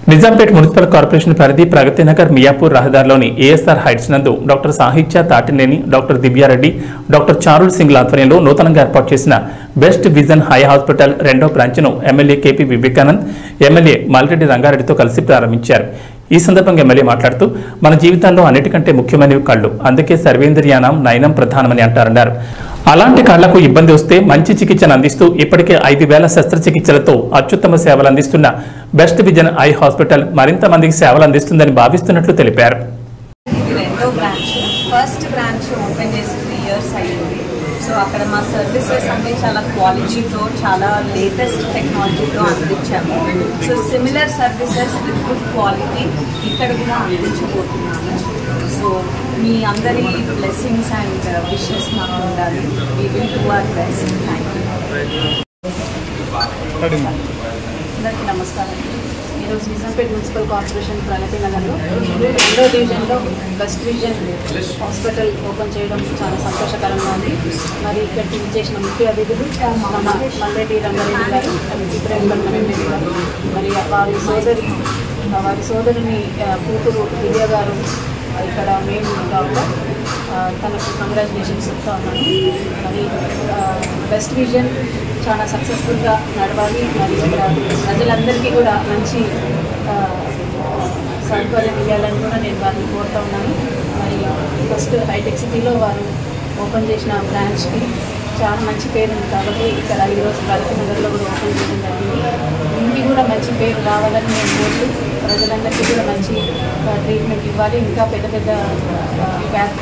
Nizampet municipal corporation పరిధి ప్రగతి నగర్ మియాపూర్ రహదారిలోని ASR heights నందు doctor Sahithya Tatineni doctor Divya Reddy doctor Charul Singh ఆధ్వర్యంలో నూతనంగా ఏర్పాటు చేసిన బెస్ట్ విజన్ హై హాస్పిటల్ రెండో బ్రాంచ్ను MLA KP Vivekanand MLA Malreddy రంగారెడ్డితో కలిసి ప్రారంభించారు ఈ సందర్భంగా ఎమ్మెల్యే మాట్లాడుతూ మన జీవితాల్లో అన్నిటికంటే ముఖ్యమైనవి కళ్ళు అందుకే సర్వేంద్రియానం నయనం ప్రధానమని అంటారన్నారు అలాంటి కళ్లకు ఇబ్బంది వస్తే మంచి చికిత్సను అందిస్తూ ఇప్పటికే ఐదు వేల శస్త్రచికిత్సలతో అత్యుత్తమ సేవలు అందిస్తున్న బెస్ట్ విజన్ ఐ హాస్పిటల్ మరింత మందికి సేవలు అందిస్తుందని భావిస్తున్నట్లు తెలిపారు ఇది రెండో బ్రాంచ్ ఫస్ట్ బ్రాంచ్ ఓపెన్ చేసి త్రీ ఇయర్స్ అయ్యింది సో అక్కడ మా సర్వీసెస్ అంటే చాలా క్వాలిటీతో చాలా లేటెస్ట్ టెక్నాలజీతో అందించాము so similar services with good quality ఇక్కడ కూడా అందించబోతున్నాము సో మీ అందరి బ్లెస్సింగ్స్ అండ్ విషెస్ మాకు ఉండాలి we will do our best thank you అందరికీ నమస్కారం ఈరోజు నిజాంపేట్ మున్సిపల్ కార్పొరేషన్ ప్రగతి నగర్లో రెండో డివిజన్లో బెస్ట్ డివిజన్ హాస్పిటల్ ఓపెన్ చేయడం చాలా సంతోషకరంగా ఉంది మరి ఇక్కడికి చేసిన ముఖ్య అతిథులు మన మల్లెడ్డి రంగారెడ్డి గారు ఇబ్రాహిం మల్లెడ్డి గారు మరి వారి సోదరి వారి సోదరిని ఆ, కూతురు దివ్య గారు ఆ, ఇక్కడ మెయిన్ డాక్టర్ ఆ, తనకు కంగ్రాచులేషన్స్ చెప్తా ఉన్నాను మరి బెస్ట్ విజన్ చాలా సక్సెస్ఫుల్గా నడవాలి మరి ఇక్కడ ప్రజలందరికీ కూడా మంచి ఆ, సౌకర్యం ఇవ్వాలని కూడా నేను వారిని కోరుతా ఉన్నాను మరి ఫస్ట్ హైటెక్ సిటీలో వారు ఓపెన్ చేసిన బ్రాంచ్కి చాలా మంచి పేరు ఉంది కాబట్టి ఇక్కడ ఈరోజు ప్రగతి నగర్లో కూడా ఓపెన్ చేయడం జరిగింది దీనికి కూడా మంచి పేరు రావాలని నేను కోరుతూ ప్రజలందరికీ కూడా మంచి ఆ, ట్రీట్మెంట్ ఇవ్వాలి ఇంకా పెద్ద పెద్ద ఆ, వ్యాప్-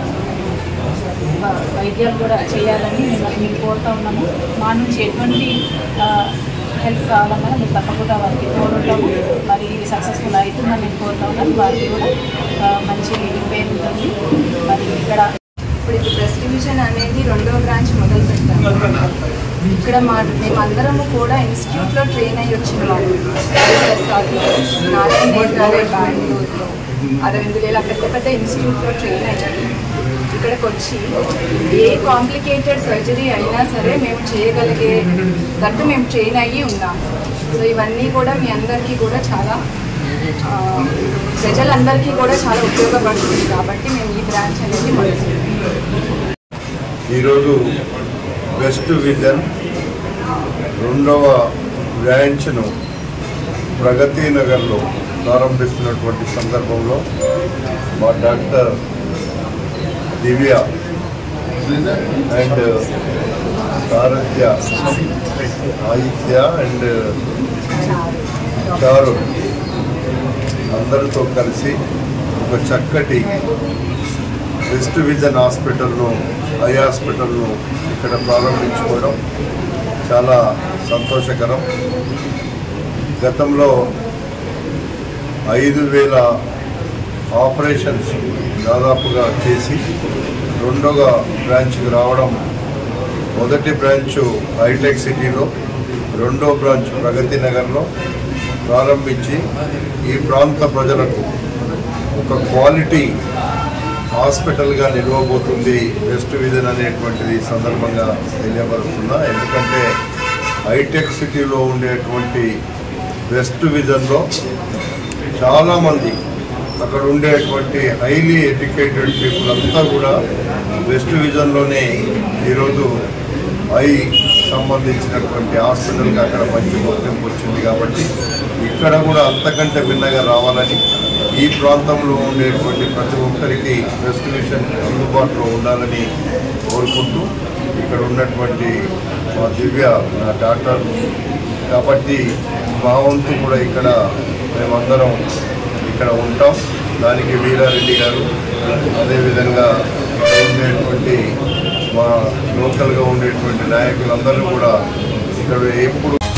ఆ, వైద్యాలు కూడా చేయాలని మేము మేము కోరుతా ఉన్నాము మా నుంచి ఎటువంటి ఆ, హెల్ప్ కావాలన్నా మేము తప్పకుండా వారికి తోడుంటాము మరి ఇది సక్సెస్ఫుల్ అవుతుందని నేను కోరుతా ఉన్నాను వారికి కూడా ఆ, మంచి పేరు ఉంటుంది మరి ఇక్కడ ఇప్పుడు ఇది ప్రెస్ డివిజన్ అనేది రెండో బ్రాంచ్ మొదలు పెట్టాము ఇక్కడ మా మేమందరము కూడా ఇన్స్టిట్యూట్లో ట్రైన్ అయ్యి వచ్చిన వాళ్ళు ప్రసాద్లో నారాయణ నేత్రాలయ బెంగళూరులో అరవిందులు ఇలా పెద్ద పెద్ద ఇన్స్టిట్యూట్లో ట్రైన్ అయ్యాము ఇక్కడికి వచ్చి ఏ కాంప్లికేటెడ్ సర్జరీ అయినా సరే మేము చేయగలిగే దట్టు మేము ట్రైన్ అయ్యి ఉన్నాము సో ఇవన్నీ కూడా మీ అందరికీ కూడా చాలా ఆ, ప్రజలందరికీ కూడా చాలా ఉపయోగపడుతుంది కాబట్టి మేము ఈ బ్రాంచ్ అనేది మొదలు ఈరోజు వెస్ట్ విజన్ రెండవ బ్రాంచ్ను ప్రగతి నగర్లో ప్రారంభిస్తున్నటువంటి సందర్భంలో మా doctor Divya and Sarathya Aditya and Charu అందరితో కలిసి ఒక చక్కటి వెస్ట్ విజన్ హాస్పిటల్ను ఐ హాస్పిటల్ను ఇక్కడ ప్రారంభించుకోవడం చాలా సంతోషకరం గతంలో ఐదు వేల ఆపరేషన్స్ దాదాపుగా చేసి రెండవ బ్రాంచ్కి రావడం మొదటి బ్రాంచ్ హైటెక్ సిటీలో రెండో బ్రాంచ్ ప్రగతి నగర్లో ప్రారంభించి ఈ ప్రాంత ప్రజలకు ఒక క్వాలిటీ హాస్పిటల్గా నిలవబోతుంది వెస్ట్ విజన్ అనేటువంటిది ఈ సందర్భంగా తెలియపరుస్తున్నా ఎందుకంటే హైటెక్ సిటీలో ఉండేటువంటి వెస్ట్ విజన్లో చాలామంది అక్కడ ఉండేటువంటి హైలీ ఎడ్యుకేటెడ్ పీపుల్ అంతా కూడా వెస్ట్ విజన్లోనే ఈరోజు ఐ సంబంధించినటువంటి హాస్పిటల్కి అక్కడ మంచి గుర్తింపు వచ్చింది కాబట్టి ఇక్కడ కూడా అంతకంటే భిన్నగా రావాలని ఈ ప్రాంతంలో ఉండేటువంటి ప్రతి ఒక్కరికి వెస్ట్ విజన్ అందుబాటులో ఉండాలని కోరుకుంటూ ఇక్కడ ఉన్నటువంటి మా దివ్య నా డాక్టర్ కాబట్టి మా వంతు కూడా ఇక్కడ మేమందరం ఇక్కడ ఉంటాం దానికి వీరారెడ్డి గారు అదేవిధంగా ఇక్కడ ఉండేటువంటి మా లోకల్గా ఉండేటువంటి నాయకులందరూ కూడా ఇక్కడ ఎప్పుడు